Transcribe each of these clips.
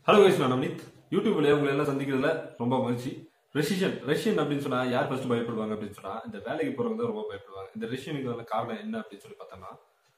hello guys நான் நவனித் யூடியூப்ல உங்களை எல்லாம் சந்திக்கிறதுல ரொம்ப மகிழ்ச்சி ரெசிஷன் ரஷ்யன் அப்படின்னு சொன்னா யார் ஃபர்ஸ்ட் பயப்படுவாங்க அப்படின்னு சொன்னா இந்த வேலைக்கு போறவங்க தான் ரொம்ப பயப்படுவாங்க இந்த ரஷ்யனுக்கு காரணம் என்ன அப்படின்னு சொல்லி பார்த்தோம்னா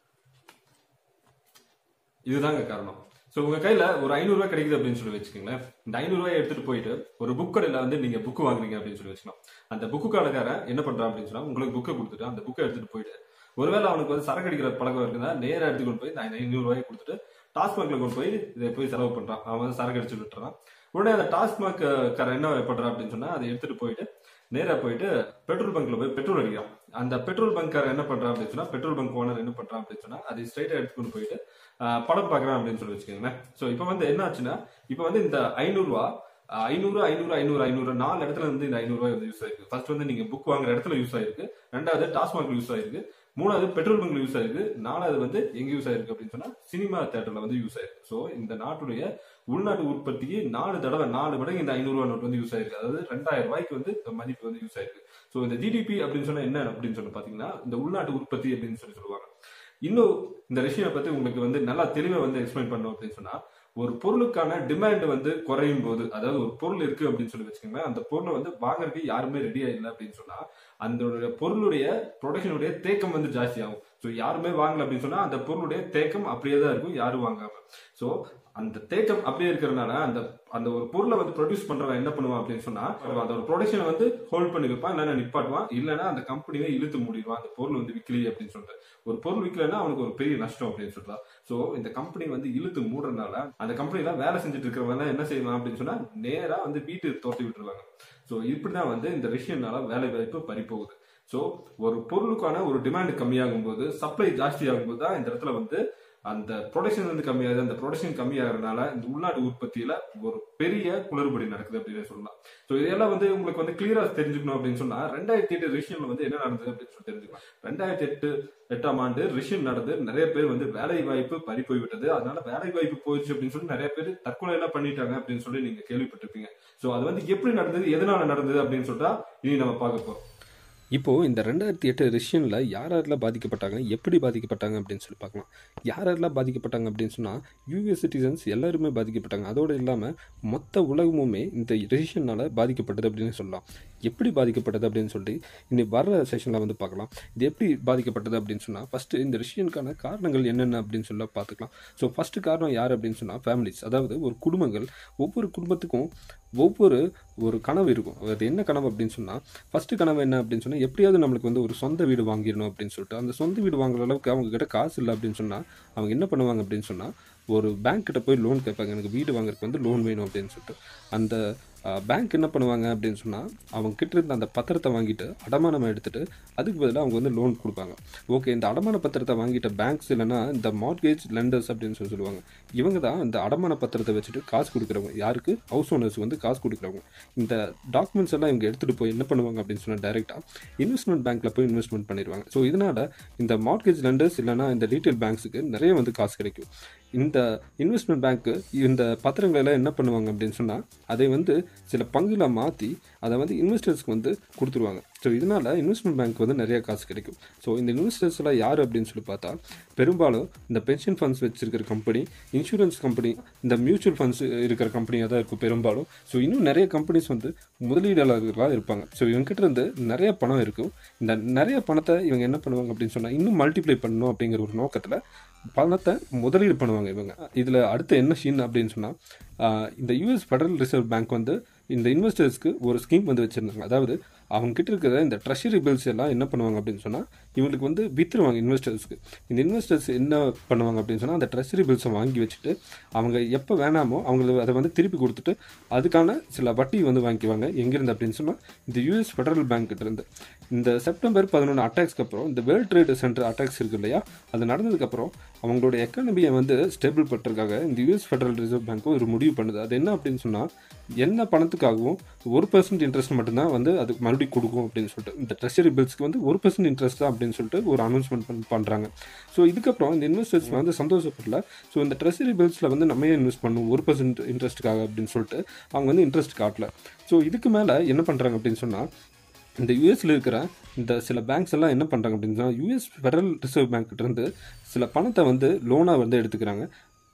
இதுதாங்க காரணம் ஸோ உங்க கையில ஒரு ஐநூறு ரூபாய் கிடைக்குது அப்படின்னு சொல்லி வச்சுக்கோங்களேன் இந்த ஐநூறு ரூபாய் எடுத்துட்டு போயிட்டு ஒரு புக் கடையில வந்து நீங்க புக் வாங்குறீங்க அப்படின்னு சொல்லி வச்சுக்கலாம் அந்த புக்கு கடைக்காரன் என்ன பண்றான் அப்படின்னு சொன்னா உங்களுக்கு புக்கை கொடுத்துட்டு அந்த புக்கை எடுத்துட்டு போயிட்டு ஒருவேளை அவனுக்கு வந்து சரக்கு அடிக்கிற பழக்கம் இருக்குன்னா நேரா எடுத்து கொண்டு போய் இந்த ஐநூறு ரூபாய் கொடுத்துட்டு டாஸ்மாக்ல கொண்டு போய் இதை போய் செலவு பண்றான் அவன் வந்து சரக்கு அடிச்சு விட்டுறான் உடனே அந்த டாஸ்மாக் காரன் என்ன பண்றான் அப்படின்னு சொன்னா அதை எடுத்துட்டு போயிட்டு நேரா போயிட்டு பெட்ரோல் பங்க்ல போய் பெட்ரோல் அடிக்கிறான் அந்த பெட்ரோல் பங்க்காரன் என்ன பண்றான் அப்படின்னு சொன்னா பெட்ரோல் பங்க் ஓனர் என்ன பண்றான் அப்படின்னு சொன்னா அதை ஸ்ட்ரைட்டா எடுத்துக்கொண்டு போயிட்டு ஆஹ், படம் பாக்குறான் அப்படின்னு சொல்லி வச்சுக்கோங்களேன் சோ இப்போ வந்து என்ன ஆச்சுன்னா இப்போ வந்து இந்த ஐநூறு ரூபா ஐநூறு ஐநூறு ஐநூறு ஐநூறு நாலு இடத்துல வந்து இந்த ஐநூறு ரூபாய் வந்து யூஸ் ஆயிருக்கு ஃபர்ஸ்ட் வந்து நீங்க புக் வாங்குற இடத்துல யூஸ் ஆயிருக்கு ரெண்டாவது டாஸ்மாக்ல யூஸ் ஆயிருக்கு மூணாவது பெட்ரோல் பங்க்ல யூஸ் ஆயிருக்கு நாலாவது வந்து எங்க யூஸ் ஆயிருக்கு அப்படின்னு சொன்னா சினிமா தேட்டர்ல வந்து யூஸ் ஆயிருக்கு சோ இந்த நாட்டுடைய உள்நாட்டு உற்பத்திக்கு நாலு தடவை நாலு மடங்கு இந்த ஐநூறு ரூபாய் நோட் வந்து யூஸ் ஆயிருக்கு அதாவது ரெண்டாயிரம் ரூபாய்க்கு வந்து இந்த மதிப்பு வந்து யூஸ் ஆயிருக்கு சோ இந்த ஜிடிபி அப்படின்னு சொன்னா என்ன அப்படின்னு சொல்லி பாத்தீங்கன்னா இந்த உள்நாட்டு உற்பத்தி அப்படின்னு சொல்லி சொல்லுவாங்க இன்னும் இந்த ரஷ்யா பத்தி உங்களுக்கு வந்து நல்லா தெளிவா வந்து எக்ஸ்பிளைன் பண்ணணும் அப்படின்னு சொன்னா ஒரு பொருளுக்கான டிமாண்ட் வந்து குறையும் போது அதாவது ஒரு பொருள் இருக்கு அப்படின்னு சொல்லி வச்சுக்கோங்களேன் அந்த பொருளை வந்து வாங்குறதுக்கு யாருமே ரெடியா இல்லை அப்படின்னு சொன்னா அந்த பொருளுடைய ப்ரொடக்ஷனுடைய தேக்கம் வந்து ஜாஸ்தி ஆகும் ஸோ யாருமே வாங்கல அப்படின்னு சொன்னா அந்த பொருளுடைய தேக்கம் அப்படியே தான் இருக்கும் யாரும் வாங்காம ஸோ அந்த தேக்கம் அப்படியே இருக்கிறதுனால அந்த அந்த ஒரு பொருளை வந்து ப்ரொடியூஸ் பண்றவன் என்ன பண்ணுவான் அப்படின்னு சொன்னா அந்த ஒரு ப்ரொடக்ஷனை வந்து ஹோல்ட் பண்ணி வைப்பான் இல்லைன்னா நிப்பாட்டுவான் இல்லைன்னா அந்த கம்பெனியை இழுத்து மூடிடுவான் அந்த பொருள் வந்து விற்கலையே அப்படின்னு சொல்லிட்டு ஒரு பொருள் விற்கலைன்னா அவனுக்கு ஒரு பெரிய நஷ்டம் அப்படின்னு சொல்றான் ஸோ இந்த கம்பெனி வந்து இழுத்து மூடுறதுனால அந்த கம்பெனில வேலை செஞ்சுட்டு இருக்கிறவங்க என்ன செய்வான் அப்படின்னு சொன்னா நேரா வந்து வீட்டு தோட்டி விட்டுருவாங்க ஸோ இப்படிதான் வந்து இந்த விஷயம்னால வேலை வாய்ப்பு பறிப்போகுது ஸோ ஒரு பொருளுக்கான ஒரு டிமாண்ட் கம்மியாகும் போது சப்ளை ஜாஸ்தி ஆகும்போது தான் இந்த இடத்துல வந்து அந்த ப்ரொடக்ஷன் வந்து கம்மியாகுது அந்த ப்ரொடக்ஷன் கம்மியாகிறதுனால இந்த உள்நாட்டு உற்பத்தியில ஒரு பெரிய குளறுபடி நடக்குது அப்படின்னு சொல்லலாம் ஸோ இதெல்லாம் வந்து உங்களுக்கு வந்து கிளியரா தெரிஞ்சுக்கணும் அப்படின்னு சொன்னா ரெண்டாயிரத்தி எட்டு ரிஷியன்ல வந்து என்ன நடந்தது அப்படின்னு சொல்லி தெரிஞ்சுக்கலாம் ரெண்டாயிரத்தி எட்டு எட்டாம் ஆண்டு ரிஷியன் நடந்து நிறைய பேர் வந்து வேலை வாய்ப்பு பறி போய்விட்டது அதனால வேலை வாய்ப்பு போயிடுச்சு அப்படின்னு சொல்லி நிறைய பேர் தற்கொலை எல்லாம் பண்ணிட்டாங்க அப்படின்னு சொல்லி நீங்க கேள்விப்பட்டிருப்பீங்க ஸோ அது வந்து எப்படி நடந்தது எதனால நடந்தது அப்படின்னு சொல்லிட்டா இனி நம்ம பார்க்க போறோம் இப்போது இந்த ரெண்டாயிரத்தி எட்டு ரிஷியனில் யார் யாரெல்லாம் பாதிக்கப்பட்டாங்க எப்படி பாதிக்கப்பட்டாங்க அப்படின்னு சொல்லி பார்க்கலாம் யார் யாரெல்லாம் பாதிக்கப்பட்டாங்க அப்படின்னு சொன்னால் யூஎஸ் சிட்டிசன்ஸ் எல்லாருமே பாதிக்கப்பட்டாங்க அதோடு இல்லாமல் மொத்த உலகமுமே இந்த ரிஷியனால் பாதிக்கப்பட்டது அப்படின்னு சொல்லலாம் எப்படி பாதிக்கப்பட்டது அப்படின்னு சொல்லி இன்னைக்கு வர்ற செஷனில் வந்து பார்க்கலாம் இது எப்படி பாதிக்கப்பட்டது அப்படின்னு சொன்னால் ஃபஸ்ட்டு இந்த ரிஷியனுக்கான காரணங்கள் என்னென்ன அப்படின்னு சொல்ல பார்த்துக்கலாம் ஸோ ஃபஸ்ட்டு காரணம் யார் அப்படின்னு சொன்னால் ஃபேமிலிஸ் அதாவது ஒரு குடும்பங்கள் ஒவ்வொரு குடும்பத்துக்கும் ஒவ்வொரு ஒரு கனவு இருக்கும் அது என்ன கனவு அப்படின்னு சொன்னால் ஃபஸ்ட்டு கனவு என்ன அப்படின்னு சொன்னால் எப்படியாவது நம்மளுக்கு வந்து ஒரு சொந்த வீடு வாங்கிடணும் அப்படின்னு சொல்லிட்டு அந்த சொந்த வீடு வாங்குற அளவுக்கு அவங்க கிட்ட காசு இல்லை அப்படின்னு சொன்னால் அவங்க என்ன பண்ணுவாங்க அப்படின்னு சொன்னால் ஒரு பேங்க் கிட்ட போய் லோன் கேட்பாங்க எனக்கு வீடு வாங்குறதுக்கு வந்து லோன் வேணும் அப்படின்னு சொல்லிட்டு அந்த பேங்க் என்ன பண்ணுவாங்க அப்படின்னு சொன்னால் அவங்க கிட்ட இருந்த அந்த பத்திரத்தை வாங்கிட்டு அடமானம் எடுத்துட்டு அதுக்கு பதிலாக அவங்க வந்து லோன் கொடுப்பாங்க ஓகே இந்த அடமான பத்திரத்தை வாங்கிட்ட பேங்க்ஸ் இல்லைன்னா இந்த மார்கேஜ் லெண்டர்ஸ் அப்படின்னு சொல்லி சொல்லுவாங்க இவங்க தான் இந்த அடமான பத்திரத்தை வச்சுட்டு காசு கொடுக்குறவங்க யாருக்கு ஹவுஸ் ஓனர்ஸ் வந்து காசு கொடுக்குறவங்க இந்த டாக்குமெண்ட்ஸ் எல்லாம் இவங்க எடுத்துகிட்டு போய் என்ன பண்ணுவாங்க அப்படின்னு சொன்னால் டைரெக்டாக இன்வெஸ்ட்மெண்ட் பேங்க்கில் போய் இன்வெஸ்ட்மெண்ட் பண்ணிடுவாங்க ஸோ இதனால் இந்த மார்கேஜ் லெண்டர்ஸ் இல்லைன்னா இந்த ரீட்டைல் பேங்க்ஸுக்கு நிறைய வந்து காசு கிடைக்கும் இந்த இன்வெஸ்ட்மெண்ட் பேங்க்கு இந்த பத்திரங்களை எல்லாம் என்ன பண்ணுவாங்க அப்படின்னு சொன்னால் அதை வந்து சில பங்குல மாற்றி அதை வந்து இன்வெஸ்டர்ஸ்க்கு வந்து கொடுத்துருவாங்க ஸோ இதனால் இன்வெஸ்ட்மெண்ட் பேங்க் வந்து நிறைய காசு கிடைக்கும் ஸோ இந்த இன்வெஸ்டர்ஸ்லாம் யார் அப்படின்னு சொல்லி பார்த்தா பெரும்பாலும் இந்த பென்ஷன் ஃபண்ட்ஸ் வச்சிருக்கிற கம்பெனி இன்சூரன்ஸ் கம்பெனி இந்த மியூச்சுவல் ஃபண்ட்ஸ் இருக்கிற கம்பெனியாக தான் இருக்கும் பெரும்பாலும் ஸோ இன்னும் நிறைய கம்பெனிஸ் வந்து முதலீடாளர்களாக இருப்பாங்க ஸோ இவங்ககிட்ட இருந்து நிறைய பணம் இருக்கும் இந்த நிறைய பணத்தை இவங்க என்ன பண்ணுவாங்க அப்படின்னு சொன்னால் இன்னும் மல்டிப்ளை பண்ணணும் அப்படிங்கிற ஒரு நோக்கத்தில் பணத்தை முதலீடு பண்ணுவாங்க இவங்க இதில் அடுத்து என்ன சீன் அப்படின்னு சொன்னால் இந்த யூஎஸ் ஃபெடரல் ரிசர்வ் பேங்க் வந்து இந்த இன்வெஸ்டர்ஸ்க்கு ஒரு ஸ்கீம் வந்து வச்சுருந்தாங்க அதாவது அவங்க கிட்ட இருக்கிற இந்த ட்ரெஷரி பில்ஸ் எல்லாம் என்ன பண்ணுவாங்க அப்படின்னு சொன்னால் இவங்களுக்கு வந்து விற்றுருவாங்க இன்வெஸ்டர்ஸ்க்கு இந்த இன்வெஸ்டர்ஸ் என்ன பண்ணுவாங்க அப்படின்னு சொன்னால் அந்த ட்ரெஷரி பில்ஸை வாங்கி வச்சுட்டு அவங்க எப்போ வேணாமோ அவங்களுக்கு அதை வந்து திருப்பி கொடுத்துட்டு அதுக்கான சில வட்டி வந்து வாங்கிக்குவாங்க எங்கேருந்து அப்படின்னு சொன்னால் இந்த யூஎஸ் ஃபெடரல் பேங்க் கிட்ட இருந்து இந்த செப்டம்பர் பதினொன்று அட்டாக்ஸ்க்கு அப்புறம் இந்த வேர்ல்ட் ட்ரேட் சென்டர் அட்டாக்ஸ் இருக்கு இல்லையா அது நடந்ததுக்கப்புறம் அவங்களோட எக்கானமியை வந்து ஸ்டேபிள் பண்ணுறதுக்காக இந்த யூஎஸ் ஃபெடரல் ரிசர்வ் பேங்க் ஒரு முடிவு பண்ணுது அது என்ன அப்படின்னு சொன்னால் என்ன பணத்துக்காகவும் ஒரு பர்சன்ட் இன்ட்ரெஸ்ட் மட்டும்தான் வந்து அதுக்கு மறுபடியும் கொடுக்கும் அப்படின்னு சொல்லிட்டு இந்த ட்ரெஷரி பில்ஸ்க்கு வந்து ஒரு பர்சன்ட் இன்ட்ரெஸ்ட் தான் அப்படின்னு சொல்லிட்டு ஒரு அனௌன்ஸ்மெண்ட் பண்ணி பண்ணுறாங்க ஸோ இதுக்கப்புறம் இந்த இன்வெஸ்டர்ஸ் வந்து சந்தோஷப்படல ஸோ இந்த ட்ரெஷரி பில்ஸில் வந்து நம்ம ஏன் இன்வெஸ்ட் பண்ணும் ஒரு பர்சன்ட் இன்ட்ரெஸ்ட்டுக்காக அப்படின்னு சொல்லிட்டு அவங்க வந்து இன்ட்ரெஸ்ட் காட்டல ஸோ இதுக்கு மேலே என்ன பண்ணுறாங்க அப்படின்னு சொன்னால் இந்த யூஎஸ்ல இருக்கிற இந்த சில பேங்க்ஸ் எல்லாம் என்ன பண்ணுறாங்க அப்படின்னு சொன்னால் யூஎஸ் ஃபெடரல் ரிசர்வ் பேங்க் இருந்து சில பணத்தை வந்து லோனாக வந்து எடுத்துக்கிறாங்க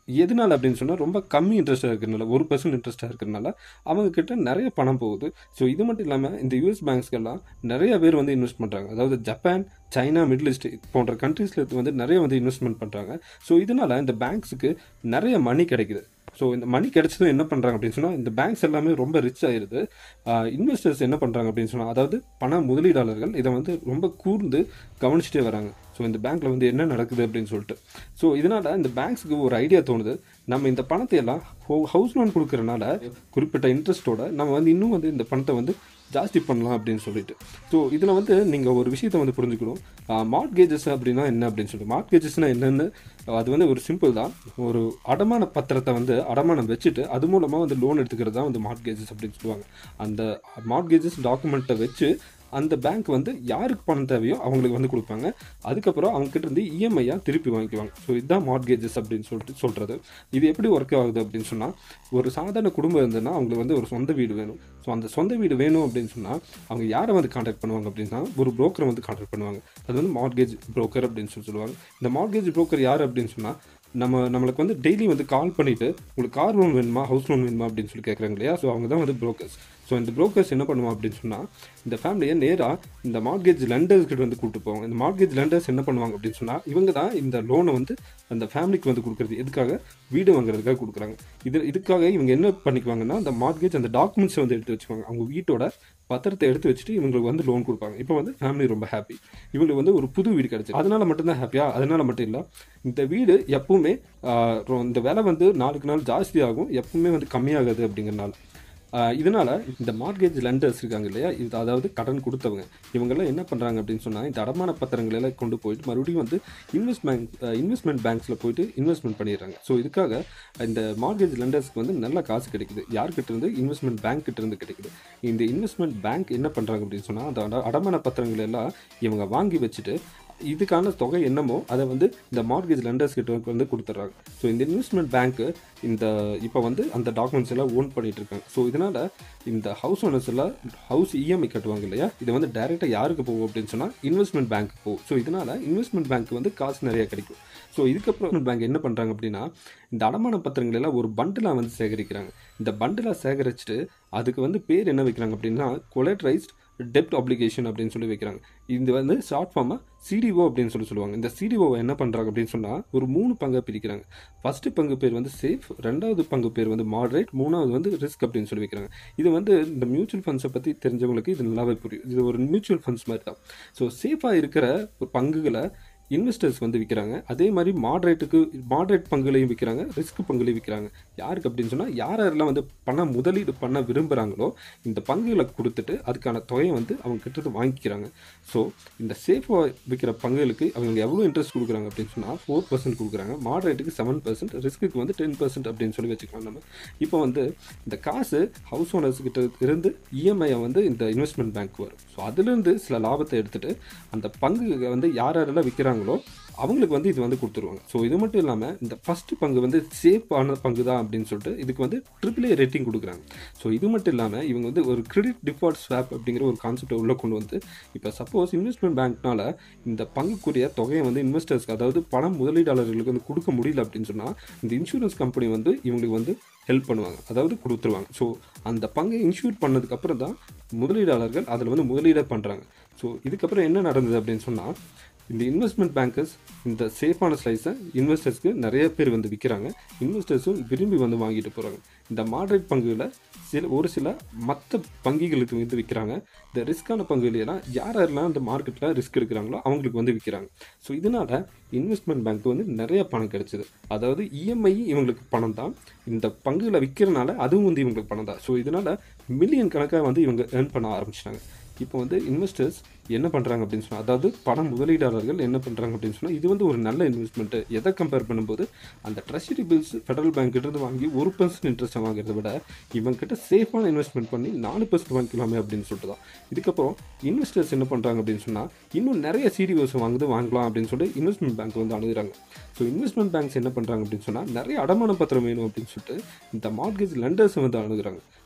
எதனால அப்படின்னு சொன்னால் ரொம்ப கம்மி இன்ட்ரெஸ்ட்டாக இருக்கிறனால ஒரு பர்சன்ட் இன்ட்ரெஸ்ட்டாக இருக்கிறனால அவங்க கிட்ட நிறைய பணம் போகுது ஸோ இது மட்டும் இல்லாமல் இந்த யூஎஸ் பேங்க்ஸ்க்கெல்லாம் நிறைய பேர் வந்து இன்வெஸ்ட் பண்ணுறாங்க அதாவது ஜப்பான் சைனா மிடில் ஈஸ்ட் போன்ற கண்ட்ரீஸில் வந்து நிறைய வந்து இன்வெஸ்ட்மெண்ட் பண்ணுறாங்க ஸோ இதனால இந்த பேங்க்ஸுக்கு நிறைய மணி கிடைக்குது ஸோ இந்த மணி கிடைச்சதும் என்ன பண்ணுறாங்க அப்படின்னு சொன்னால் இந்த பேங்க்ஸ் எல்லாமே ரொம்ப ரிச் ஆயிருது இன்வெஸ்டர்ஸ் என்ன பண்ணுறாங்க அப்படின்னு சொன்னால் அதாவது பண முதலீடாளர்கள் இதை வந்து ரொம்ப கூர்ந்து கவனிச்சுட்டே வராங்க ஸோ இந்த பேங்க்கில் வந்து என்ன நடக்குது அப்படின்னு சொல்லிட்டு ஸோ இதனால் இந்த பேங்க்ஸுக்கு ஒரு ஐடியா தோணுது நம்ம இந்த பணத்தை எல்லாம் ஹவுஸ் லோன் கொடுக்கறனால குறிப்பிட்ட இன்ட்ரெஸ்ட்டோட நம்ம வந்து இன்னும் வந்து இந்த பணத்தை வந்து ஜாஸ்தி பண்ணலாம் அப்படின்னு சொல்லிட்டு ஸோ இதில் வந்து நீங்கள் ஒரு விஷயத்தை வந்து புரிஞ்சுக்கணும் மார்ட்கேஜஸ் அப்படின்னா என்ன அப்படின்னு சொல்லிட்டு மார்ட்கேஜஸ்னால் என்னென்னு அது வந்து ஒரு சிம்பிள் தான் ஒரு அடமான பத்திரத்தை வந்து அடமானம் வச்சுட்டு அது மூலமாக வந்து லோன் எடுத்துக்கிறது தான் வந்து மார்ட்கேஜஸ் அப்படின்னு சொல்லுவாங்க அந்த மார்ட்கேஜஸ் டாக்குமெண்ட்டை வச்சு அந்த பேங்க் வந்து யாருக்கு பணம் தேவையோ அவங்களுக்கு வந்து கொடுப்பாங்க அதுக்கப்புறம் அவங்க கிட்ட இருந்து இஎம்ஐயாக திருப்பி வாங்கிக்குவாங்க ஸோ இதுதான் மார்ட்கேஜஸ் அப்படின்னு சொல்லிட்டு சொல்கிறது இது எப்படி ஒர்க் ஆகுது அப்படின்னு சொன்னால் ஒரு சாதாரண குடும்பம் இருந்ததுன்னா அவங்களுக்கு வந்து ஒரு சொந்த வீடு வேணும் ஸோ அந்த சொந்த வீடு வேணும் அப்படின்னு சொன்னால் அவங்க யாரை வந்து கான்டாக்ட் பண்ணுவாங்க அப்படின்னா ஒரு broker வந்து கான்டாக்ட் பண்ணுவாங்க அது வந்து மார்ட்கேஜ் broker அப்படின்னு சொல்லி சொல்லுவாங்க இந்த மார்ட்கேஜ் broker யார் அப்படின்னு சொன்னால் நம்ம நம்மளுக்கு வந்து டெய்லி வந்து கால் பண்ணிவிட்டு உங்களுக்கு கார் லோன் வேணுமா ஹவுஸ் லோன் வேணுமா அப்படின்னு சொல்லி கேட்குறாங்க இல்லையா ஸோ அவங்க தான் வந்து brokers ஸோ இந்த brokers என்ன பண்ணுவாங்க அப்படின்னு சொன்னால் இந்த ஃபேமிலியை நேராக இந்த மார்ட்கேஜ் லெண்டர்ஸ் கிட்ட வந்து கூப்பிட்டு போவாங்க இந்த மார்ட்கேஜ் லெண்டர்ஸ் என்ன பண்ணுவாங்க அப்படின்னு சொன்னால் இவங்க தான் இந்த லோனை வந்து அந்த ஃபேமிலிக்கு வந்து கொடுக்குறது எதுக்காக வீடு வாங்குறதுக்காக கொடுக்குறாங்க இது இதுக்காக இவங்க என்ன பண்ணிக்குவாங்கன்னா அந்த மார்ட்கேஜ் அந்த டாக்குமெண்ட்ஸை வந்து எடுத்து வச்சுக்குவாங்க அவங்க வீட்டோட பத்திரத்தை எடுத்து வச்சுட்டு இவங்களுக்கு வந்து லோன் கொடுப்பாங்க இப்போ வந்து ஃபேமிலி ரொம்ப ஹாப்பி இவங்களுக்கு வந்து ஒரு புது வீடு கிடைச்சு அதனால மட்டும்தான் ஹாப்பியா அதனால மட்டும் இல்லை இந்த வீடு எப்பவுமே ஆஹ், ரொ- இந்த விலை வந்து நாளுக்கு நாள் ஜாஸ்தி ஆகும் எப்பவுமே வந்து கம்மியாகாது அப்படிங்கிறனால ஆஹ், இதனால இந்த மார்கேஜ் லெண்டர்ஸ் இருக்காங்க இல்லையா இது அதாவது கடன் கொடுத்தவங்க இவங்கெல்லாம் என்ன பண்ணுறாங்க அப்படின்னு சொன்னால் இந்த அடமான பத்திரங்களை எல்லாம் கொண்டு போயிட்டு மறுபடியும் வந்து இன்வெஸ்ட் பேங்க் இன்வெஸ்ட்மெண்ட் பேங்க்ஸில் போயிட்டு இன்வெஸ்ட்மெண்ட் பண்ணிடுறாங்க ஸோ இதுக்காக இந்த மார்கேஜ் லெண்டர்ஸ்க்கு வந்து நல்ல காசு கிடைக்குது யார்கிட்ட இருந்து இன்வெஸ்ட்மெண்ட் பேங்க் கிட்ட இருந்து கிடைக்குது இந்த இன்வெஸ்ட்மெண்ட் பேங்க் என்ன பண்ணுறாங்க அப்படின்னு சொன்னால் அந்த அட- அடமான பத்திரங்கள் எல்லாம் இவங்க வாங்கி வச்சுட்டு இதுக்கான தொகை என்னமோ அதை வந்து இந்த மார்கேஜ் லெண்டர்ஸ் கிட்ட வந்து கொடுத்துட்றாங்க ஸோ இந்த இன்வெஸ்ட்மெண்ட் பேங்க்கு இந்த இப்போ வந்து அந்த டாக்குமெண்ட்ஸ் எல்லாம் ஓன் பண்ணிட்டு இருக்காங்க ஸோ இதனால இந்த ஹவுஸ் ஓனர்ஸ் எல்லாம் ஹவுஸ் இஎம்ஐ கட்டுவாங்க இல்லையா இது வந்து டைரெக்டாக யாருக்கு போகும் அப்படின்னு சொன்னால் இன்வெஸ்ட்மெண்ட் பேங்க் போகும் ஸோ இதனால இன்வெஸ்ட்மெண்ட் பேங்க் வந்து காசு நிறைய கிடைக்கும் ஸோ இதுக்கப்புறம் பேங்க் என்ன பண்ணுறாங்க அப்படின்னா இந்த அடமான பத்திரங்கள் எல்லாம் ஒரு பண்டிலாக வந்து சேகரிக்கிறாங்க இந்த பண்டிலாக சேகரிச்சுட்டு அதுக்கு வந்து பேர் என்ன வைக்கிறாங்க அப்படின்னா கொலட்ரைஸ்ட் டெப்ட் அப்ளிகேஷன் அப்படின்னு சொல்லி வைக்கிறாங்க இது வந்து ஷார்ட் ஃபார்மாக சிடிஓ அப்படின்னு சொல்லி சொல்லுவாங்க இந்த சிடிஓவை என்ன பண்ணுறாங்க அப்படின்னு சொன்னால் ஒரு மூணு பங்கா பிரிக்கிறாங்க ஃபர்ஸ்ட் பங்கு பேர் வந்து சேஃப் ரெண்டாவது பங்கு பேர் வந்து மாடரேட் மூணாவது வந்து ரிஸ்க் அப்படின்னு சொல்லி வைக்கிறாங்க இது வந்து இந்த மியூச்சுவல் ஃபண்ட்ஸை பற்றி தெரிஞ்சவங்களுக்கு இது நல்லாவே புரியும் இது ஒரு மியூச்சுவல் ஃபண்ட்ஸ் மாதிரி தான் ஸோ சேஃபாக இருக்கிற ஒரு பங்குகளை இன்வெஸ்டர்ஸ் வந்து விற்கிறாங்க அதே மாதிரி மாடரேட்டுக்கு மாடரேட் பங்குலையும் விற்கிறாங்க ரிஸ்க் பங்குலையும் விற்கிறாங்க யாருக்கு அப்படின்னு சொன்னால் யார் யாரெல்லாம் வந்து பணம் முதலீடு பண்ண விரும்புகிறாங்களோ இந்த பங்குகளை கொடுத்துட்டு அதுக்கான தொகையை வந்து அவங்க கிட்ட இருந்து வாங்கிக்கிறாங்க ஸோ இந்த சேஃபாக விற்கிற பங்குகளுக்கு அவங்க எவ்வளோ இன்ட்ரெஸ்ட் கொடுக்குறாங்க அப்படின்னு சொன்னால் ஃபோர் பர்சன்ட் கொடுக்குறாங்க மாடரேட்டுக்கு செவன் பர்சன்ட் ரிஸ்க்கு வந்து டென் பர்சன்ட் அப்படின்னு சொல்லி வச்சுக்கலாம் நம்ம இப்போ வந்து இந்த காசு ஹவுஸ் ஓனர்ஸ் கிட்ட இருந்து இஎம்ஐயை வந்து இந்த இன்வெஸ்ட்மெண்ட் பேங்க் வரும் ஸோ அதுலேருந்து சில லாபத்தை எடுத்துட்டு அந்த பங்கு வந்து யார் யாரெல்லாம் விற்கிறாங்களோ அவங்களுக்கு வந்து இது வந்து கொடுத்துருவாங்க ஸோ இது மட்டும் இல்லாமல் இந்த ஃபர்ஸ்ட் பங்கு வந்து சேஃபான பங்கு தான் அப்படின்னு சொல்லிட்டு இதுக்கு வந்து ட்ரிபிள் ஏ ரேட்டிங் கொடுக்குறாங்க ஸோ இது மட்டும் இல்லாமல் இவங்க வந்து ஒரு கிரெடிட் டிஃபால்ட் ஸ்வாப் அப்படிங்கிற ஒரு கான்செப்டை உள்ள கொண்டு வந்து இப்போ சப்போஸ் இன்வெஸ்ட்மெண்ட் பேங்க்னால இந்த பங்குக்குரிய தொகையை வந்து இன்வெஸ்டர்ஸ்க்கு அதாவது பணம் முதலீட்டாளர்களுக்கு வந்து கொடுக்க முடியல அப்படின்னு சொன்னால் இந்த இன்சூரன்ஸ் கம்பெனி வந்து இவங்களுக்கு வந்து ஹெல்ப் பண்ணுவாங்க அதாவது கொடுத்துருவாங்க ஸோ அந்த பங்கை இன்சூர் பண்ணதுக்கு அப்புறம் தான் முதலீடாளர்கள் அதில் வந்து முதலீடே பண்ணுறாங்க ஸோ இதுக்கப்புறம் என்ன நடந்தது அப்படின்னு சொன்னால் இந்த இன்வெஸ்ட்மெண்ட் பேங்கர்ஸ் இந்த சேஃபான ஸ்லைஸை இன்வெஸ்டர்ஸ்க்கு நிறைய பேர் வந்து விற்கிறாங்க இன்வெஸ்டர்ஸும் விரும்பி வந்து வாங்கிட்டு போகிறாங்க இந்த மாடரேட் பங்குகளை சில ஒரு சில மற்ற பங்குகளுக்கு வந்து விற்கிறாங்க இந்த ரிஸ்க்கான பங்குகளெல்லாம் யார் யாரெல்லாம் இந்த மார்க்கெட்டில் ரிஸ்க் எடுக்கிறாங்களோ அவங்களுக்கு வந்து விற்கிறாங்க ஸோ இதனால் இன்வெஸ்ட்மெண்ட் பேங்க் வந்து நிறைய பணம் கிடைச்சிது அதாவது இஎம்ஐ இவங்களுக்கு பணம் தான் இந்த பங்குகளை விற்கிறனால அதுவும் வந்து இவங்களுக்கு பணம் தான் ஸோ இதனால் மில்லியன் கணக்காக வந்து இவங்க ஏர்ன் பண்ண ஆரம்பிச்சிட்டாங்க இப்போ வந்து இன்வெஸ்டர்ஸ் என்ன பண்ணுறாங்க அப்படின்னு சொன்னால் அதாவது பண முதலீட்டாளர்கள் என்ன பண்ணுறாங்க அப்படின்னு சொன்னால் இது வந்து ஒரு நல்ல இன்வெஸ்ட்மெண்ட்டு எதை கம்பேர் பண்ணும்போது அந்த ட்ரெஷரி பில்ஸ் ஃபெடரல் பேங்க் இருந்து வாங்கி ஒரு பர்சன்ட் இன்ட்ரெஸ்ட்டை வாங்குறத விட இவங்க கிட்ட சேஃபான இன்வெஸ்ட்மெண்ட் பண்ணி நாலு பர்சன்ட் வாங்கிக்கலாமே அப்படின்னு சொல்லிட்டு தான் இதுக்கப்புறம் இன்வெஸ்டர்ஸ் என்ன பண்ணுறாங்க அப்படின்னு சொன்னால் இன்னும் நிறைய சிடிஓஸ் வாங்குது வாங்கலாம் அப்படின்னு சொல்லிட்டு இன்வெஸ்ட்மெண்ட் பேங்க் வந்து அணுகுறாங்க ஸோ இன்வெஸ்ட்மெண்ட் பேங்க்ஸ் என்ன பண்ணுறாங்க அப்படின்னு சொன்னால் நிறைய அடமான பத்திரம் வேணும் அப்படின்னு சொல்லிட்டு இந்த மார்கேஜ் லெண்டர்ஸ் வந்து அணுகுறாங்க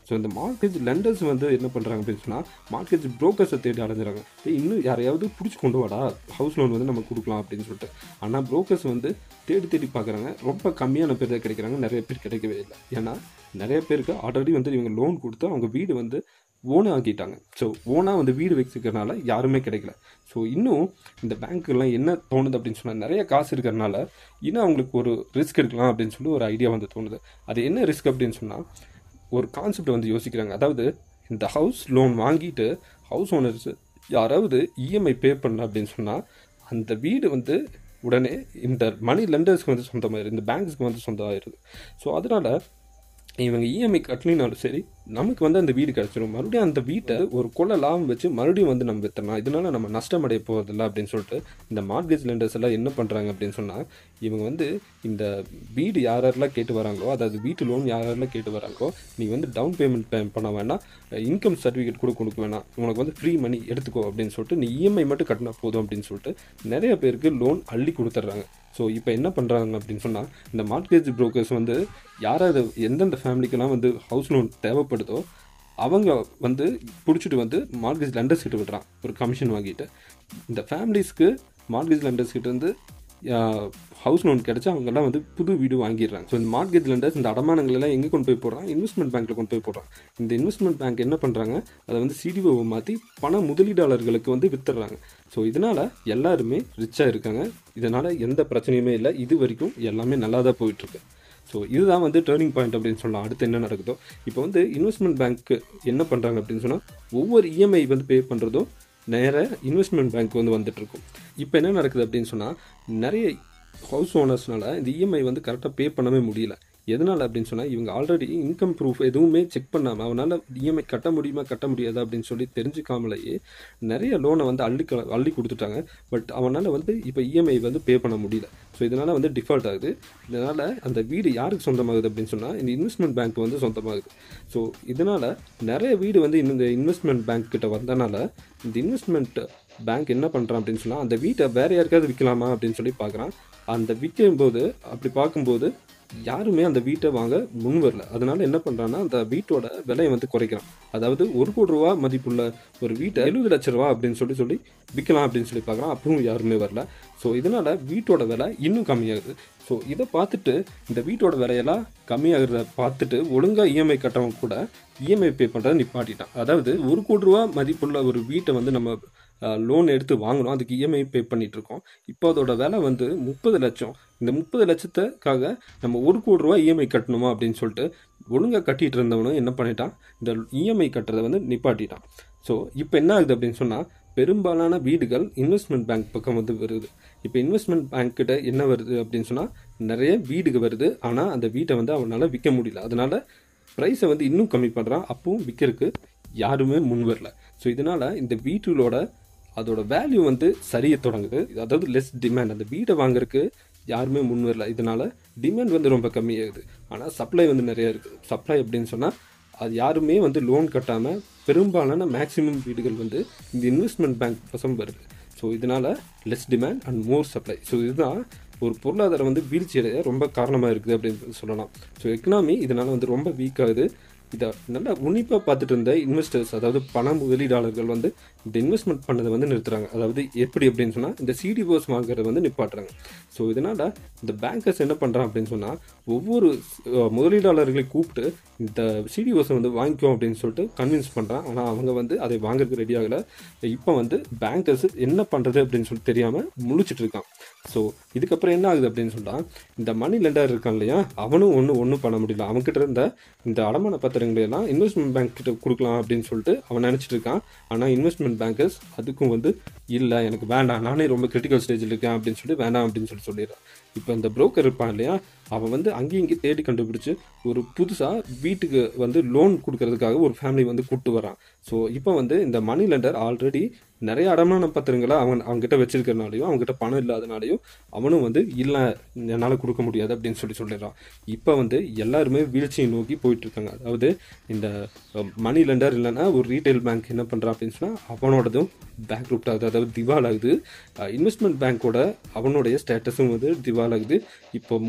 ஸோ இந்த மார்க்கெட் லெண்டர்ஸ் வந்து என்ன பண்ணுறாங்க அப்படின்னு சொன்னால் மார்க்கெட் புரோக்கர்ஸை தேடி அடைஞ்சிறாங்க ஏய் இன்னும் யாரையாவது பிடிச்சி கொண்டு வாடா ஹவுஸ் லோன் வந்து நம்ம கொடுக்கலாம் அப்படின்னு சொல்லிட்டு ஆனால் புரோக்கர்ஸ் வந்து தேடி தேடி பார்க்குறாங்க ரொம்ப கம்மியான பேர் தான் கிடைக்கிறாங்க நிறைய பேர் கிடைக்கவே இல்லை ஏன்னா நிறைய பேருக்கு ஆல்ரெடி வந்து இவங்க லோன் கொடுத்து அவங்க வீடு வந்து ஓனாக ஆக்கிட்டாங்க ஸோ ஓனாக வந்து வீடு வச்சுக்கிறனால யாருமே கிடைக்கல ஸோ இன்னும் இந்த பேங்க்குலாம் என்ன தோணுது அப்படின்னு சொன்னால் நிறைய காசு இருக்கிறனால இன்னும் அவங்களுக்கு ஒரு ரிஸ்க் எடுக்கலாம் அப்படின்னு சொல்லி ஒரு ஐடியா வந்து தோணுது அது என்ன ரிஸ்க் அப்படின்னு சொன்னால் ஒரு கான்செப்ட் வந்து யோசிக்கிறாங்க அதாவது இந்த ஹவுஸ் லோன் வாங்கிட்டு ஹவுஸ் ஓனர்ஸ் யாராவது இஎம்ஐ பே பண்ண அப்படின்னு சொன்னால் அந்த வீடு வந்து உடனே இந்த மணி லெண்டர்ஸ்க்கு வந்து சொந்தமாயிருது இந்த பேங்க்ஸ்க்கு வந்து சொந்தமாயிருது ஸோ அதனால் இவங்க இஎம்ஐ கட்டலினாலும் சரி நமக்கு வந்து அந்த வீடு கிடச்சிரும் மறுபடியும் அந்த வீட்டை ஒரு கொள்ள லாபம் வச்சு மறுபடியும் வந்து நம்ம வித்தரலாம் இதனால நம்ம நஷ்டம் அடைய போகிறதில்ல அப்படின்னு சொல்லிட்டு இந்த மார்கேஜ் லெண்டர்ஸ் எல்லாம் என்ன பண்ணுறாங்க அப்படின்னு சொன்னால் இவங்க வந்து இந்த வீடு யார் யாரெல்லாம் கேட்டு வராங்களோ அதாவது வீட்டு லோன் யார் யாரெல்லாம் கேட்டு வராங்களோ நீ வந்து டவுன் பேமெண்ட் பே பண்ண வேணாம் இன்கம் சர்டிஃபிகேட் கூட கொடுக்க வேணாம் உனக்கு வந்து ஃப்ரீ மணி எடுத்துக்கோ அப்படின்னு சொல்லிட்டு நீ இஎம்ஐ மட்டும் கட்டினா போதும் அப்படின்னு சொல்லிட்டு நிறைய பேருக்கு லோன் அள்ளி கொடுத்துட்றாங்க ஸோ இப்போ என்ன பண்ணுறாங்க அப்படின்னு சொன்னால் இந்த மார்க்கேஜ் புரோக்கர்ஸ் வந்து யாராவது எந்தெந்த ஃபேமிலிக்கெல்லாம் வந்து ஹவுஸ் லோன் தேவைப்படுதோ அவங்க வந்து பிடிச்சிட்டு வந்து மார்கேஜ் லெண்டர்ஸ் கிட்ட விடுறான் ஒரு கமிஷன் வாங்கிட்டு இந்த ஃபேமிலிஸ்க்கு மார்கேஜ் லெண்டர்ஸ் கிட்ட இருந்து ஹவுஸ் லோன் கிடச்சா அவங்கெல்லாம் வந்து புது வீடு வாங்கிடுறாங்க ஸோ இந்த மார்க்கெட் லெண்டர்ஸ் இந்த அடமானங்கள் எல்லாம் எங்கே கொண்டு போய் போடுறான் இன்வெஸ்ட்மெண்ட் பேங்க்கில் கொண்டு போய் போடுறான் இந்த இன்வெஸ்ட்மெண்ட் பேங்க் என்ன பண்ணுறாங்க அதை வந்து சிடிஓவை மாற்றி பண முதலீட்டாளர்களுக்கு வந்து வித்துடுறாங்க ஸோ இதனால் எல்லாருமே ரிச்சாக இருக்காங்க இதனால் எந்த பிரச்சனையுமே இல்லை இது வரைக்கும் எல்லாமே நல்லா தான் போயிட்டுருக்கு ஸோ இதுதான் வந்து டேர்னிங் பாயிண்ட் அப்படின்னு சொல்லலாம் அடுத்து என்ன நடக்குதோ இப்போ வந்து இன்வெஸ்ட்மெண்ட் பேங்க்கு என்ன பண்ணுறாங்க அப்படின்னு சொன்னால் ஒவ்வொரு இஎம்ஐ வந்து பே பண்ணுறதும் நேராக இன்வெஸ்ட்மெண்ட் பேங்க் வந்து வந்துட்டு இருக்கும் இப்போ என்ன நடக்குது அப்படின்னு சொன்னால் நிறைய ஹவுஸ் ஓனர்ஸ்னால இந்த இஎம்ஐ வந்து கரெக்டாக பே பண்ணவே முடியல எதனால் அப்படின்னு சொன்னால் இவங்க ஆல்ரெடி இன்கம் ப்ரூஃப் எதுவுமே செக் பண்ணாமல் அவனால் இஎம்ஐ கட்ட முடியுமா கட்ட முடியாதா அப்படின்னு சொல்லி தெரிஞ்சுக்காமலேயே நிறைய லோனை வந்து அள்ளி க அள்ளி கொடுத்துட்டாங்க பட் அவனால் வந்து இப்போ இஎம்ஐ வந்து பே பண்ண முடியல ஸோ இதனால் வந்து டிஃபால்ட் ஆகுது இதனால் அந்த வீடு யாருக்கு சொந்தமாகுது அப்படின்னு சொன்னால் இந்த இன்வெஸ்ட்மெண்ட் பேங்க் வந்து சொந்தமாகுது ஸோ இதனால் நிறைய வீடு வந்து இந்த இன்வெஸ்ட்மெண்ட் பேங்க் கிட்ட வந்தனால இந்த இன்வெஸ்ட்மெண்ட் பேங்க் என்ன பண்ணுறான் அப்படின்னு சொன்னால் அந்த வீட்டை வேறு யாருக்காவது விற்கலாமா அப்படின்னு சொல்லி பார்க்குறான் அந்த விற்கும்போது அப்படி பார்க்கும்போது யாருமே அந்த வீட்டை வாங்க முன் வரல அதனால என்ன பண்ணுறான்னா அந்த வீட்டோட விலையை வந்து குறைக்கிறான் அதாவது ஒரு கோடி ரூபா மதிப்புள்ள ஒரு வீட்டை எழுபது லட்ச ரூபா அப்படின்னு சொல்லி சொல்லி விற்கலாம் அப்படின்னு சொல்லி பார்க்குறான் அப்பவும் யாருமே வரல ஸோ இதனால் வீட்டோட விலை இன்னும் கம்மியாகுது ஸோ இதை பார்த்துட்டு இந்த வீட்டோட விலையெல்லாம் கம்மியாகிறத பார்த்துட்டு ஒழுங்காக இஎம்ஐ கட்டவங்க கூட இஎம்ஐ பே பண்ணுறதை நிப்பாட்டிட்டான் அதாவது ஒரு கோடி ரூபா மதிப்புள்ள ஒரு வீட்டை வந்து நம்ம லோன் எடுத்து வாங்கணும் அதுக்கு இஎம்ஐ பே பண்ணிட்டு இருக்கோம் இப்போ அதோட விலை வந்து முப்பது லட்சம் இந்த முப்பது லட்சத்துக்காக நம்ம ஒரு கோடி ரூபா இஎம்ஐ கட்டணுமா அப்படின்னு சொல்லிட்டு ஒழுங்காக கட்டிட்டு இருந்தவனும் என்ன பண்ணிட்டான் இந்த இஎம்ஐ கட்டுறதை வந்து நிப்பாட்டிட்டான் ஸோ இப்போ என்ன ஆகுது அப்படின்னு சொன்னால் பெரும்பாலான வீடுகள் இன்வெஸ்ட்மெண்ட் பேங்க் பக்கம் வந்து வருது இப்போ இன்வெஸ்ட்மெண்ட் பேங்க் கிட்ட என்ன வருது அப்படின்னு சொன்னால் நிறைய வீடுகள் வருது ஆனால் அந்த வீட்டை வந்து அவனால் விற்க முடியல அதனால ப்ரைஸை வந்து இன்னும் கம்மி பண்ணுறான் அப்பவும் விற்கிறதுக்கு யாருமே முன் வரல ஸோ இதனால் இந்த வீட்டுகளோட அதோட வேல்யூ வந்து சரிய தொடங்குது அதாவது லெஸ் டிமாண்ட் அந்த வீடை வாங்குறதுக்கு யாருமே முன் வரல இதனால டிமாண்ட் வந்து ரொம்ப கம்மியாகுது ஆனால் சப்ளை வந்து நிறைய இருக்குது சப்ளை அப்படின்னு சொன்னால் அது யாருமே வந்து லோன் கட்டாமல் பெரும்பாலான மேக்ஸிமம் வீடுகள் வந்து இந்த இன்வெஸ்ட்மெண்ட் பேங்க் வசம் வருது ஸோ இதனால் less demand and more supply so இதுதான் ஒரு பொருளாதாரம் வந்து வீழ்ச்சி அடைய ரொம்ப காரணமாக இருக்குது அப்படின்னு சொல்லலாம் ஸோ எக்கனாமி இதனால் வந்து ரொம்ப வீக் ஆகுது இதை நல்லா உன்னிப்பாக பார்த்துட்டு இருந்த இன்வெஸ்டர்ஸ் அதாவது பண முதலீடாளர்கள் வந்து இந்த இன்வெஸ்ட்மெண்ட் பண்ணதை வந்து நிறுத்துறாங்க அதாவது எப்படி அப்படின்னு சொன்னால் இந்த சிடிஓஸ் வாங்குறத வந்து நிப்பாட்டுறாங்க ஸோ இதனால் இந்த பேங்கர்ஸ் என்ன பண்ணுறான் அப்படின்னு சொன்னால் ஒவ்வொரு அஹ், முதலீடாளர்களை கூப்பிட்டு இந்த சிடிஓஸை வந்து வாங்கிக்கோ அப்படின்னு சொல்லிட்டு கன்வின்ஸ் பண்ணுறான் ஆனால் அவங்க வந்து அதை வாங்குறதுக்கு ரெடி ஆகலை இப்போ வந்து பேங்கர்ஸ் என்ன பண்ணுறது அப்படின்னு சொல்லிட்டு தெரியாமல் முழிச்சிட்டு இருக்கான் ஸோ இதுக்கப்புறம் என்ன ஆகுது அப்படின்னு சொன்னால் இந்த மணி லெண்டர் இருக்கான் இல்லையா அவனும் ஒன்றும் ஒன்றும் பண்ண முடியல அவன்கிட்ட இருந்த இந்த அடமான பத்திரங்களை எல்லாம் இன்வெஸ்ட்மெண்ட் பேங்க் கிட்ட கொடுக்கலாம் அப்படின்னு சொல்லிட்டு அவன் நினச்சிட்டு இருக்கான் ஆனால் இன்வெஸ்ட்மெண்ட் பேங்கர்ஸ் அதுக்கும் வந்து இல்லை எனக்கு வேண்டாம் நானே ரொம்ப கிரிட்டிக்கல் ஸ்டேஜில் இருக்கேன் அப்படின்னு சொல்லி வேண்டாம் அப்படின்னு சொல்லி சொல்லிடுறான் இப்போ இந்த புரோக்கர் இருப்பான் இல்லையா அவன் வந்து அங்கேயும் இங்கேயும் தேடி கண்டுபிடிச்சு ஒரு புதுசாக வீட்டுக்கு வந்து லோன் கொடுக்கறதுக்காக ஒரு ஃபேமிலி வந்து கூப்பிட்டு வரான் ஸோ இப்போ வந்து இந்த மணி லெண்டர் ஆல்ரெடி நிறைய அடமான பத்திரங்களை அவன் அவங்ககிட்ட வச்சிருக்கிறனாலையும் அவங்ககிட்ட பணம் இல்லாதனாலையும் அவனும் வந்து இல்லை என்னால் கொடுக்க முடியாது அப்படின்னு சொல்லி சொல்லிடுறான் இப்போ வந்து எல்லாருமே வீழ்ச்சியை நோக்கி போயிட்டு இருக்காங்க அதாவது இந்த மணி லெண்டர் இல்லைன்னா ஒரு ரீட்டைல் பேங்க் என்ன பண்ணுறான் அப்படின்னு சொன்னால் அவனோடதும் பேங்க் ரூப்ட் ஆகுது அதாவது திவால் ஆகுது இன்வெஸ்ட்மெண்ட் பேங்க்கோட அவனுடைய ஸ்டேட்டஸும் வந்து திவால் ஆகுது இப்போ முதலீடாளர்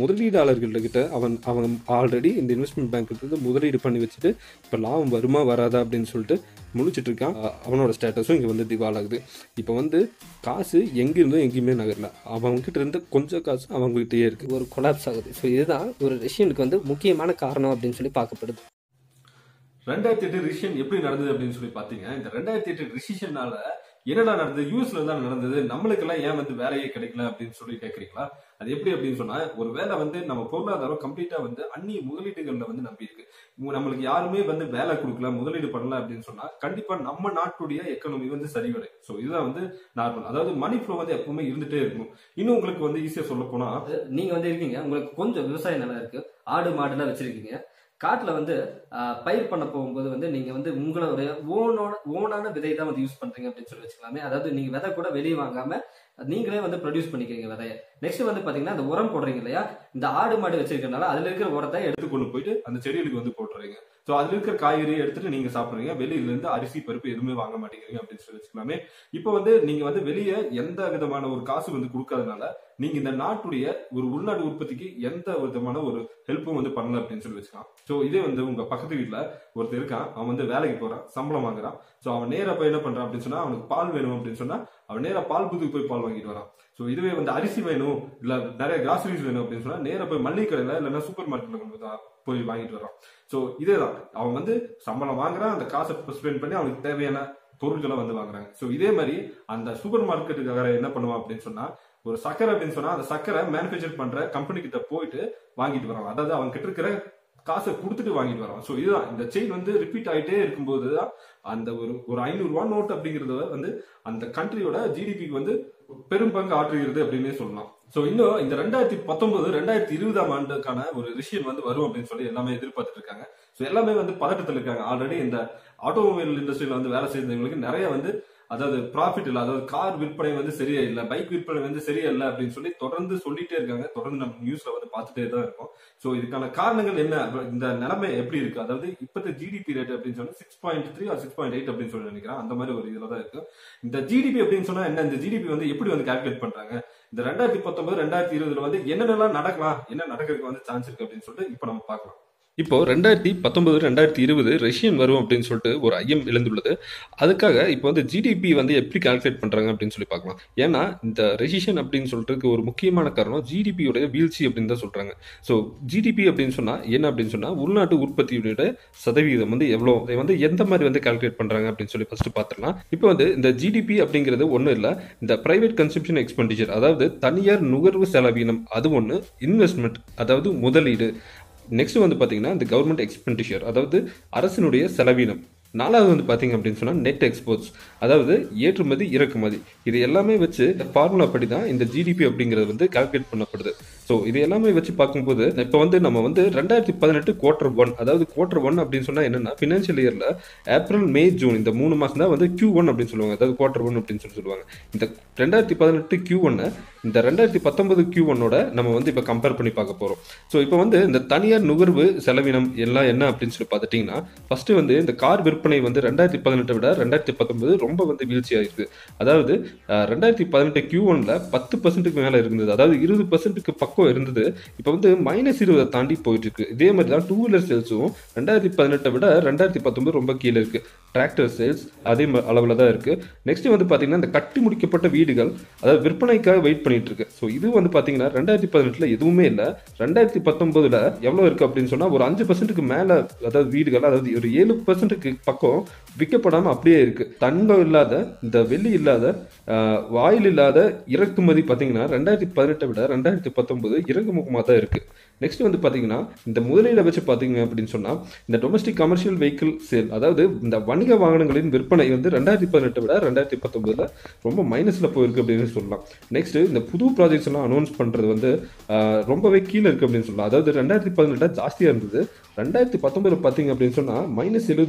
திவாலர்கள்கிட்ட அவன் அவன் ஆல்ரெடி இந்த இன்வெஸ்ட்மெண்ட் பேங்க் இருந்து முதலீடு பண்ணி வச்சுட்டு இப்போ லாபம் வருமா வராதா அப்படின்னு சொல்லிட்டு முழிச்சிட்டு இருக்கான் அ- அவனோட ஸ்டேட்டஸும் இங்கே வந்து திவாலாகுது இப்போ வந்து காசு எங்கிருந்தும் எங்கேயுமே நகரல அவங்ககிட்ட இருந்த கொஞ்சம் காசு அவங்ககிட்டயே இருக்கு ஒரு கொலாப்ஸ் ஆகுது ஸோ இதுதான் ஒரு ரஷ்யனுக்கு வந்து முக்கியமான காரணம் அப்படின்னு சொல்லி பார்க்கப்படுது ரெண்டாயிரத்தி எட்டு ரிஷன் எப்படி நடந்தது அப்படின்னு சொல்லி பாத்தீங்க இந்த ரெண்டாயிரத்தி எட்டு ரிசிஷனால என்னடா நடந்தது யூஎஸ்ல தான் நடந்தது நம்மளுக்கெல்லாம் ஏன் வந்து வேலையே கிடைக்கல அப்படின்னு சொல்லி கேக்குறீங்களா அது எப்படி அப்படின்னு சொன்னா ஒரு வேலை வந்து நம்ம பொருளாதாரம் கம்ப்ளீட்டா வந்து அந்நிய முதலீடுகள்ல வந்து நம்பி இருக்கு உங்க- நம்மளுக்கு யாருமே வந்து வேலை கொடுக்கல முதலீடு பண்ணல அப்படின்னு சொன்னா கண்டிப்பா நம்ம நாட்டுடைய எக்கனாமி வந்து சரிவடை சோ இதுதான் வந்து நார்மல் அதாவது மணி ஃப்ளோ வந்து எப்பவுமே இருந்துட்டே இருக்கணும் இன்னும் உங்களுக்கு வந்து ஈஸியா சொல்ல போனா நீங்க வந்து இருக்கீங்க உங்களுக்கு கொஞ்சம் விவசாய நிலம் இருக்கு ஆடு மாடுலாம் வச்சிருக்கீங்க காட்டுல வந்து ஆஹ், பயிர் பண்ண போகும்போது வந்து நீங்க வந்து உங்களுடைய ஓனோட ஓனான விதை தான் வந்து யூஸ் பண்றீங்க அப்படின்னு சொல்லி வச்சுக்கலாமே அதாவது நீங்க விதை கூட வெளியே வாங்காம நீங்களே வந்து ப்ரொடியூஸ் பண்ணிக்கிறீங்க விதைய நெக்ஸ்ட் வந்து பாத்தீங்கன்னா அந்த உரம் போடுறீங்க இல்லையா இந்த ஆடு மாடு வச்சிருக்கனால அதுல இருக்கிற உரத்தை எடுத்து எடுத்து கொண்டு போயிட்டு அந்த செடிகளுக்கு வந்து போட்டுறீங்க சோ அதுல இருக்கிற காய்கறியை எடுத்துட்டு நீங்க சாப்பிடுறீங்க வெளியில இருந்து அரிசி பருப்பு எதுவுமே வாங்க மாட்டேங்கிறீங்க அப்படின்னு சொல்லி வச்சுக்கலாமே இப்போ வந்து நீங்க வந்து வெளியே எந்த விதமான ஒரு காசு வந்து கொடுக்காதனால நீங்க இந்த நாட்டுடைய ஒரு உள்நாட்டு உற்பத்திக்கு எந்த விதமான ஒரு ஹெல்ப்பும் வந்து பண்ணல அப்படின்னு சொல்லி வச்சுக்கலாம் சோ இதே வந்து உங்க பக்கத்து வீட்டுல ஒருத்தர் இருக்கான் அவன் வந்து வேலைக்கு போறான் சம்பளம் வாங்குறான் சோ அவன் நேரா போய் என்ன பண்றான் அப்படின்னு சொன்னா அவனுக்கு பால் வேணும் அப்படின்னு சொன்னா அவன் நேரா பால் புதுக்கு போய் பால் வாங்கிட்டு வரான் சோ இதுவே வந்து அரிசி வேணும் இல்ல நிறைய கிராசரிஸ் வேணும் அப்படின்னு சொன்னா நேரா போய் மளிகை கடையில இல்லைன்னா சூப்பர் மார்க்கெட்ல கொண்டு போய் போய் வாங்கிட்டு வரான் சோ இதேதான் அவன் வந்து சம்பளம் வாங்குறான் அந்த காசை ஸ்பெண்ட் பண்ணி அவனுக்கு தேவையான பொருட்களை வந்து வாங்குறாங்க சோ இதே மாதிரி அந்த சூப்பர் மார்க்கெட்டுக்காக என்ன பண்ணுவான் அப்படின்னு சொன்னா ஒரு சக்கரை அப்படின்னு சொன்னா அந்த சக்கரை மேனுஃபேக்சர் பண்ற கம்பெனி கிட்ட போயிட்டு வாங்கிட்டு வரான் அதாவது அவன் கிட்ட இருக்கிற காசை கொடுத்துட்டு வாங்கிட்டு வரான் சோ இதுதான் இந்த செயின் வந்து ரிப்பீட் ஆயிட்டே இருக்கும்போது தான் அந்த ஒரு ஒரு ஐநூறு ரூபா நோட் அப்படிங்கறத வந்து அந்த கண்ட்ரியோட ஜிடிபிக்கு வந்து பெரும் பங்கு ஆற்றுகிறது அப்படின்னே சொல்லலாம் சோ இன்னும் இந்த ரெண்டாயிரத்தி பத்தொன்பது ரெண்டாயிரத்தி இருபதாம் ஆண்டுக்கான ஒரு ரிஷியன் வந்து வரும் அப்படின்னு சொல்லி எல்லாமே எதிர்பார்த்துட்டு இருக்காங்க சோ எல்லாமே வந்து பதட்டத்தில் இருக்காங்க ஆல்ரெடி இந்த ஆட்டோமொபைல் இண்டஸ்ட்ரியில வந்து வேலை செய்தவங்களுக்கு நிறைய வந்து அதாவது ப்ராஃபிட் இல்ல அதாவது கார் விற்பனை வந்து சரியா இல்ல பைக் விற்பனை வந்து சரியா இல்ல அப்படின்னு சொல்லி தொடர்ந்து சொல்லிட்டே இருக்காங்க தொடர்ந்து நம்ம நியூஸ்ல வந்து பார்த்துட்டே தான் இருக்கோம் சோ இதுக்கான காரணங்கள் என்ன அப்ப இந்த நிலைமை எப்படி இருக்கு அதாவது இப்பத்த ஜிடிபி ரேட் அப்படின்னு சொன்னா six point three or six point eight அப்படின்னு சொல்லி நினைக்கிறேன் அந்த மாதிரி ஒரு இதுல தான் இருக்கு இந்த ஜிடிபி அப்படின்னு சொன்னா என்ன இந்த ஜிடிபி வந்து எப்படி வந்து கால்குலேட் பண்றாங்க இந்த ரெண்டாயிரத்தி பத்தொன்பது ரெண்டாயிரத்தி இருபதுல வந்து என்னென்னலாம் நடக்கலாம் என்ன நடக்கிறதுக்கு வந்து சான்ஸ் இருக்கு அப்படின்னு சொல்லிட்டு இப்ப நம்ம பார்க்கலாம் இப்போ ரெண்டாயிரத்தி பத்தொன்பது ரெண்டாயிரத்தி இருபது ரஷ்யன் வரும் அப்படின்னு சொல்லிட்டு ஒரு ஐயம் எழுந்துள்ளது அதுக்காக இப்போ வந்து ஜிடிபி வந்து எப்படி கால்குலேட் பண்றாங்க அப்படின்னு சொல்லி பார்க்கலாம் ஏன்னா இந்த ரெசிஷன் அப்படின்னு சொல்றதுக்கு ஒரு முக்கியமான காரணம் ஜிடிபியோட வீழ்ச்சி அப்படின்னு தான் சொல்றாங்க ஸோ ஜிடிபி அப்படின்னு சொன்னா என்ன அப்படின்னு சொன்னா உள்நாட்டு உற்பத்தியோட சதவீதம் வந்து எவ்வளோ அதை வந்து எந்த மாதிரி வந்து கால்குலேட் பண்றாங்க அப்படின்னு சொல்லி ஃபர்ஸ்ட் பார்த்துடலாம் இப்போ வந்து இந்த ஜிடிபி அப்படிங்கிறது ஒன்றும் இல்லை இந்த பிரைவேட் கன்சம்ஷன் எக்ஸ்பெண்டிச்சர் அதாவது தனியார் நுகர்வு செலவீனம் அது ஒன்று இன்வெஸ்ட்மெண்ட் அதாவது முதலீடு நெக்ஸ்ட் வந்து பார்த்தீங்கன்னா இந்த கவர்மெண்ட் எக்ஸ்பெண்டிச்சர் அதாவது அரசினுடைய செலவீனம் நாலாவது வந்து பார்த்தீங்க அப்படின்னு சொன்னால் நெட் எக்ஸ்போர்ட்ஸ் அதாவது ஏற்றுமதி இறக்குமதி இது எல்லாமே வச்சு ஃபார்முலா படி தான் இந்த ஜிடிபி அப்படிங்கிறது வந்து கால்குலேட் பண்ணப்படுது ஸோ இது எல்லாமே வச்சு பார்க்கும்போது இப்போ வந்து நம்ம வந்து ரெண்டாயிரத்தி பதினெட்டு குவார்டர் ஒன் அதாவது குவார்டர் ஒன் அப்படின்னு சொன்னால் என்னன்னா ஃபினான்ஷியல் இயரில் ஏப்ரல் மே ஜூன் இந்த மூணு மாதம் தான் வந்து கியூ ஒன் அப்படின்னு சொல்லுவாங்க அதாவது குவார்டர் ஒன் அப்படின்னு சொல்லி சொல்லுவாங்க இந்த ரெண்டாயிரத்தி பதினெட்டு கியூ ஒன்னை இந்த ரெண்டாயிரத்தி பத்தொன்பது கியூ ஒன்னோட நம்ம வந்து இப்போ கம்பேர் பண்ணி பார்க்க போகிறோம் ஸோ இப்போ வந்து இந்த தனியார் நுகர்வு செலவினம் எல்லாம் என்ன அப்படின்னு சொல்லி பார்த்துட்டிங்கன்னா ஃபர்ஸ்ட் வந்து இந்த கார் விற்பனை வந்து ரெண்டாயிரத்தி பதினெட்டை விட ரெண்டாயிரத்தி பத்தொன்பது ரொம்ப வந்து வீழ்ச்சியாக இருக்குது அதாவது அஹ், ரெண்டாயிரத்தி பதினெட்டு கியூ ஒன்ல பத்து பர்சன்ட்டுக்கு மேலே இருந்தது அதாவது இருபது பர்சன்ட்டுக்கு பக்கம் இருந்தது இப்போ வந்து மைனஸ் இருபதை தாண்டி போயிட்டு இருக்கு இதே மாதிரி தான் டூ வீலர் சேல்ஸும் ரெண்டாயிரத்தி பதினெட்டை விட ரெண்டாயிரத்தி பத்தொன்பது ரொம்ப கீழே இருக்கு டிராக்டர் சேல்ஸ் அதே அளவில் தான் இருக்கு நெக்ஸ்ட் வந்து பார்த்தீங்கன்னா இந்த கட்டி முடிக்கப்பட்ட வீடுகள் அதாவது விற்பனைக்காக வெயிட் பண்ணிட்டு இருக்கு ஸோ இது வந்து பார்த்தீங்கன்னா ரெண்டாயிரத்தி பதினெட்டுல எதுவுமே இல்லை ரெண்டாயிரத்தி பத்தொன்பதுல எவ்வளோ இருக்கு அப்படின்னு சொன்னா ஒரு அஞ்சு பர்சன்ட்டுக்கு மேல அதாவது வீடுகள் அதாவது ஒரு ஏழு பர்சன்ட்டுக்கு பக்கம் விற்கப்படாம அப்படியே இருக்கு தங்கம் இல்லாத இந்த வெள்ளி இல்லாத ஆஹ், வாயில் இல்லாத இறக்குமதி பார்த்தீங்கன்னா ரெண்டாயிரத்தி பதினெட்டை விட ரெண்டாயிரத்தி பத்தொன்பது இறக்குமுகமாக தான் இருக்கு நெக்ஸ்ட் வந்து பார்த்தீங்கன்னா இந்த முதலீடை வச்சு பார்த்தீங்க அப்படின்னு சொன்னா இந்த டொமஸ்டிக் கமர்ஷியல் வெஹிக்கிள் சேல் அதாவது இந்த வணிக வாகனங்களின் விற்பனை வந்து ரெண்டாயிரத்தி பதினெட்டை விட ரெண்டாயிரத்தி பத்தொன்பதுல ரொம்ப மைனஸ்ல போயிருக்கு அப்படின்னு சொல்லலாம் நெக்ஸ்ட் இந்த புது ப்ராஜெக்ட்ஸ் எல்லாம் அனௌன்ஸ் பண்றது வந்து ஆஹ், ரொம்பவே கீழே இருக்கு அப்படின்னு சொல்லலாம் அதாவது ரெண்டாயிரத்தி பதினெட்டுல ஜாஸ்தியா இருந்தது ரெண்டாயிரத்தி பத்தொன்பதுல பார்த்தீங்க அப்படின்னு சொன்னா மைனஸ் எழுபதுக்கு கீழே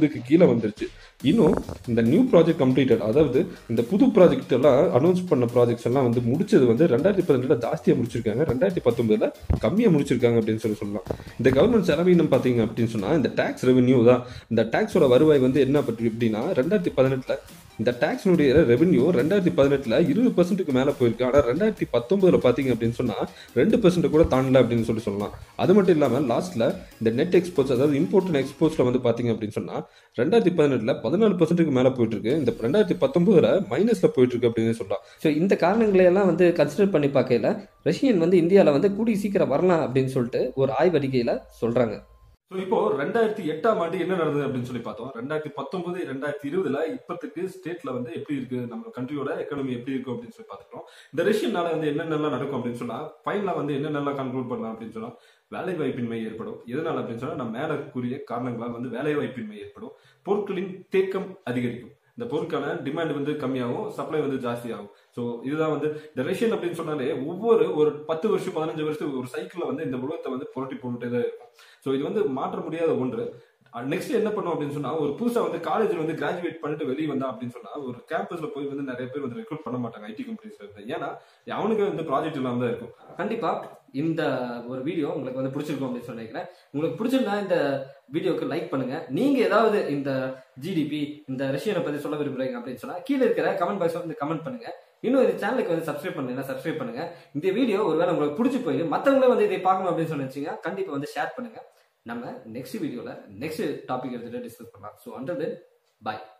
வந்துருச்சு இன்னும் இந்த நியூ ப்ராஜெக்ட் கம்ப்ளீட்டட் அதாவது இந்த புது ப்ராஜெக்ட் எல்லாம் அனௌன்ஸ் பண்ண ப்ராஜெக்ட்ஸ் எல்லாம் வந்து முடிச்சது வந்து ரெண்டாயிரத்தி பதினெட்டுல ஜாஸ்தியாக முடிச்சிருக்காங்க ரெண்டாயிரத்தி பத்தொன்பதுல கம்மியாக முடிச்சிருக்காங்க அப்படின்னு சொல்லி சொல்லலாம் இந்த கவர்மெண்ட் செலவீனம் பார்த்தீங்க அப்படின்னு சொன்னா இந்த டேக்ஸ் ரெவென்யூ தான் இந்த டேக்ஸோட வருவாய் வந்து என்ன பற்றி எப்படின்னா ரெண்டாயிரத்தி பதினெட்டுல இந்த டேக்ஸ்னுடைய ரெவென்யூ ரெண்டாயிரத்தி பதினெட்டுல இருபது பர்சன்ட்டுக்கு மேலே போயிருக்கு ஆனால் ரெண்டாயிரத்தி பத்தொன்பதுல பார்த்தீங்க அப்படின்னு சொன்னா ரெண்டு பர்சன்ட் கூட தாண்டல அப்படின்னு சொல்லி சொல்லலாம் அது மட்டும் இல்லாமல் லாஸ்ட்ல இந்த நெட் எக்ஸ்போர்ட்ஸ் அதாவது இம்போர்ட் அண்ட் எக்ஸ்போர்ட்ஸ்ல வந்து பார்த்தீங்க அப்படின்னு சொன்னா ரெண்டாயிரத்தி பதினெட்டுல பதினாலு பர்சன்ட்டுக்கு மேலே போயிட்டு இருக்கு இந்த ரெண்டாயிரத்தி பத்தொன்பதுல மைனஸ்ல போயிட்டு இருக்கு அப்படின்னு சொல்லலாம் ஸோ இந்த காரணங்களை எல்லாம் வந்து கன்சிடர் பண்ணி பார்க்கையில ரஷ்யன் வந்து இந்தியாவில் வந்து கூடிய சீக்கிரம் வரலாம் அப்படின்னு சொல்லிட்டு ஒரு ஆய்வறிக்கையில் சொல்கிறாங்க ஸோ இப்போ ரெண்டாயிரத்தி எட்டாம் ஆண்டு என்ன நடந்தது அப்படின்னு சொல்லி பார்த்தோம் ரெண்டாயிரத்தி பத்தொன்பது ரெண்டாயிரத்தி இருபதுல இப்பத்துக்கு ஸ்டேட்ல வந்து எப்படி இருக்கு நம்ம கண்ட்ரியோட எக்கனமி எப்படி இருக்கு அப்படின்னு சொல்லி பார்த்துட்டோம் இந்த ரஷ்யனால வந்து என்னென்னலாம் நடக்கும் அப்படின்னு சொன்னா ஃபைனலா வந்து என்னென்னலாம் கன்க்ளூட் பண்ணலாம் அப்படின்னு சொன்னா வேலை வாய்ப்பின்மை ஏற்படும் எதனால அப்படின்னு சொன்னா நம்ம மேல கூறிய காரணங்களால் வந்து வேலை வாய்ப்பின்மை ஏற்படும் பொருட்களின் தேக்கம் அதிகரிக்கும் இந்த பொருட்கான டிமாண்ட் வந்து கம்மியாகும் சப்ளை வந்து ஜாஸ்தியாகும் ஸோ இதுதான் வந்து இந்த ரஷ்யன் அப்படின்னு சொன்னாலே ஒவ்வொரு ஒரு பத்து வருஷம் பதினஞ்சு வருஷத்துக்கு ஒரு சைக்கிள்ல வந்து இந்த உலகத்தை வந்து புரட்டி போட்டுட்டே தான் இருக்கும் ஸோ இது வந்து மாற்ற முடியாத ஒன்று நெக்ஸ்ட் என்ன பண்ணும் அப்படின்னு சொன்னா ஒரு புதுசா வந்து காலேஜ்ல வந்து கிராஜுவேட் பண்ணிட்டு வெளியே வந்தா அப்படின்னு சொன்னா ஒரு கேம்பஸ்ல போய் வந்து நிறைய பேர் வந்து ரெக்ரூட் பண்ண மாட்டாங்க ஐடி கம்பெனிஸ்ல இருந்து ஏன்னா அவனுக்கு வந்து ப்ராஜெக்ட் இல்லாம தான் இருக்கும் கண்டிப்பா இந்த ஒரு வீடியோ உங்களுக்கு வந்து பிடிச்சிருக்கும் அப்படின்னு சொல்லி நினைக்கிறேன் உங்களுக்கு பிடிச்சிருந்தா இந்த வீடியோக்கு லைக் பண்ணுங்க நீங்க ஏதாவது இந்த ஜிடிபி இந்த ரஷ்யனை பத்தி சொல்ல விரும்புறீங்க அப்படின்னு சொன்னா கீழே இருக்கிற கமெண்ட் பாக்ஸ்ல வந்து கமெண்ட் பண்ணுங்க இன்னும் இந்த சேனலுக்கு வந்து சப்ஸ்கிரைப் பண்ணுங்க சப்ஸ்கிரைப் பண்ணுங்க இந்த வீடியோ ஒருவேளை உங்களுக்கு பிடிச்சி போய் மத்தவங்களே வந்து இதை பார்க்கணும் அப்படின்னு சொல்லி வச்சீங்க கண்டிப்பா வந்து ஷேர் பண்ணுங்க நம்ம நெக்ஸ்ட் வீடியோல நெக்ஸ்ட் டாபிக் எடுத்துட்டு டிஸ்கஸ் பண்ணலாம் ஸோ அண்டர் தென் பாய்